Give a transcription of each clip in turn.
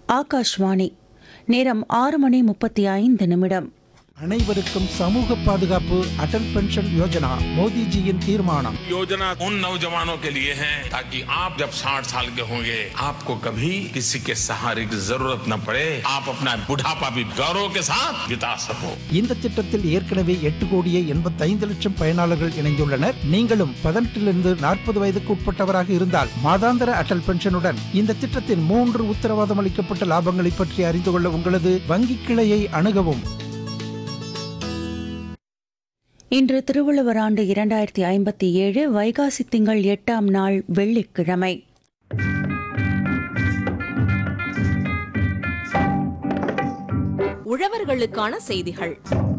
ஆகாஷ்வாணி நேரம் ஆறு மணி முப்பத்தி ஐந்து நிமிடம் அனைவருக்கும் சமூக பாதுகாப்பு அடல் பென்ஷன் யோஜனா மோடிஜியின் தீர்மானம் योजना उन नौजवानों के लिए है ताकि आप जब 60 साल के होंगे आपको कभी किसी के सहारे की जरूरत न पड़े आप अपना बुढ़ापा भी गौरव के साथ बिता सको இந்த திட்டத்தில் ஏற்கனவே எட்டு கோடியே எண்பத்தைந்து லட்சம் பயனாளர்கள் இணைந்துள்ளனர் நீங்களும் பதினெட்டிலிருந்து நாற்பது வயதுக்கு உட்பட்டவராக இருந்தால் மாதாந்திர அடல் பென்ஷனுடன் இந்த திட்டத்தின் மூன்று உத்தரவாதம் அளிக்கப்பட்ட லாபங்களை பற்றி அறிந்து கொள்ள உங்களது வங்கி கிளையை அணுகவும் இன்று திருவள்ளுவர் ஆண்டு இரண்டாயிரத்தி ஐம்பத்தி ஏழு வைகாசி திங்கள் எட்டாம் நாள் வெள்ளிக்கிழமை உழவர்களுக்கான செய்திகள்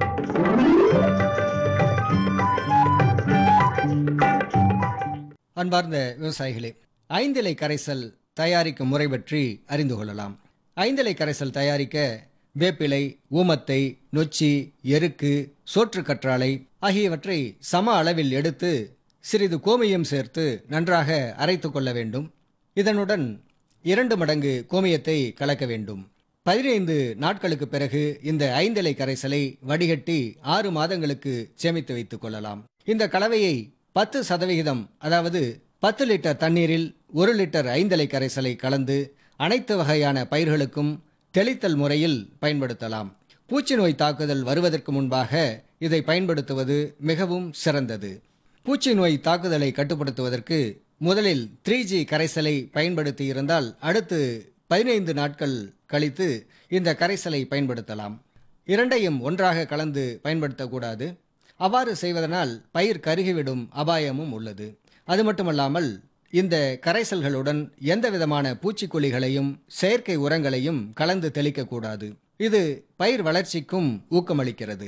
அன்பார்ந்த விவசாயிகளே ஐந்திலை கரைசல் தயாரிக்கும் முறை பற்றி அறிந்து கொள்ளலாம் ஐந்திலை கரைசல் தயாரிக்க வேப்பிலை ஊமத்தை நொச்சி எருக்கு சோற்றுக்கற்றாழை ஆகியவற்றை சம அளவில் எடுத்து சிறிது கோமியம் சேர்த்து நன்றாக அரைத்து கொள்ள வேண்டும் இதனுடன் இரண்டு மடங்கு கோமியத்தை கலக்க வேண்டும் பதினைந்து நாட்களுக்கு பிறகு இந்த ஐந்திலை கரைசலை வடிகட்டி ஆறு மாதங்களுக்கு சேமித்து வைத்துக் கொள்ளலாம் இந்த கலவையை பத்து சதவிகிதம் அதாவது பத்து லிட்டர் தண்ணீரில் ஒரு லிட்டர் ஐந்தலை கரைசலை கலந்து அனைத்து வகையான பயிர்களுக்கும் தெளித்தல் முறையில் பயன்படுத்தலாம் பூச்சி நோய் தாக்குதல் வருவதற்கு முன்பாக இதை பயன்படுத்துவது மிகவும் சிறந்தது பூச்சி நோய் தாக்குதலை கட்டுப்படுத்துவதற்கு முதலில் த்ரீ ஜி கரைசலை பயன்படுத்தி இருந்தால் அடுத்து பதினைந்து நாட்கள் கழித்து இந்த கரைசலை பயன்படுத்தலாம் இரண்டையும் ஒன்றாக கலந்து பயன்படுத்தக்கூடாது அவ்வாறு செய்வதனால் பயிர் கருகிவிடும் அபாயமும் உள்ளது அது மட்டுமல்லாமல் இந்த கரைசல்களுடன் எந்த விதமான பூச்சிக்கொல்லிகளையும் செயற்கை உரங்களையும் கலந்து தெளிக்கக்கூடாது இது பயிர் வளர்ச்சிக்கும் ஊக்கமளிக்கிறது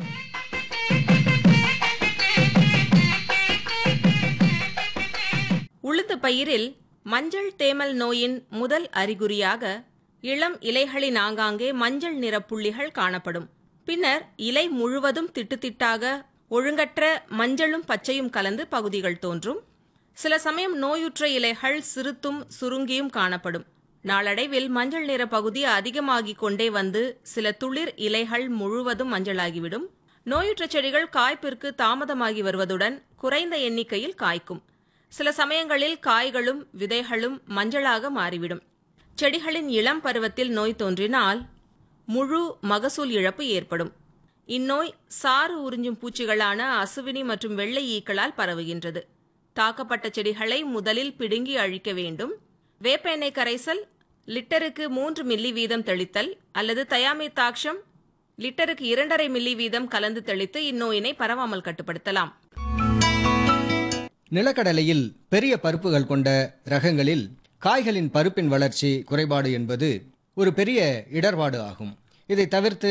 உளுந்து பயிரில் மஞ்சள் தேமல் நோயின் முதல் அறிகுறியாக இளம் இலைகளின் ஆங்காங்கே மஞ்சள் நிற புள்ளிகள் காணப்படும் பின்னர் இலை முழுவதும் திட்டுத்திட்டாக ஒழுங்கற்ற மஞ்சளும் பச்சையும் கலந்து பகுதிகள் தோன்றும் சில சமயம் நோயுற்ற இலைகள் சிறுத்தும் சுருங்கியும் காணப்படும் நாளடைவில் மஞ்சள் நிற பகுதி அதிகமாகிக் கொண்டே வந்து சில துளிர் இலைகள் முழுவதும் மஞ்சளாகிவிடும் நோயுற்ற செடிகள் காய்ப்பிற்கு தாமதமாகி வருவதுடன் குறைந்த எண்ணிக்கையில் காய்க்கும் சில சமயங்களில் காய்களும் விதைகளும் மஞ்சளாக மாறிவிடும் செடிகளின் இளம் பருவத்தில் நோய் தோன்றினால் முழு மகசூல் இழப்பு ஏற்படும் இந்நோய் சாறு உறிஞ்சும் பூச்சிகளான அசுவினி மற்றும் வெள்ளை ஈக்களால் பரவுகின்றது தாக்கப்பட்ட செடிகளை முதலில் பிடுங்கி அழிக்க வேண்டும் வேப்ப எண்ணெய் கரைசல் லிட்டருக்கு மூன்று மில்லி வீதம் தெளித்தல் அல்லது தயாமித்தாக்ஷம் லிட்டருக்கு இரண்டரை மில்லி வீதம் கலந்து தெளித்து இந்நோயினை பரவாமல் கட்டுப்படுத்தலாம் நிலக்கடலையில் பெரிய பருப்புகள் கொண்ட ரகங்களில் காய்களின் பருப்பின் வளர்ச்சி குறைபாடு என்பது ஒரு பெரிய இடர்பாடு ஆகும் இதை தவிர்த்து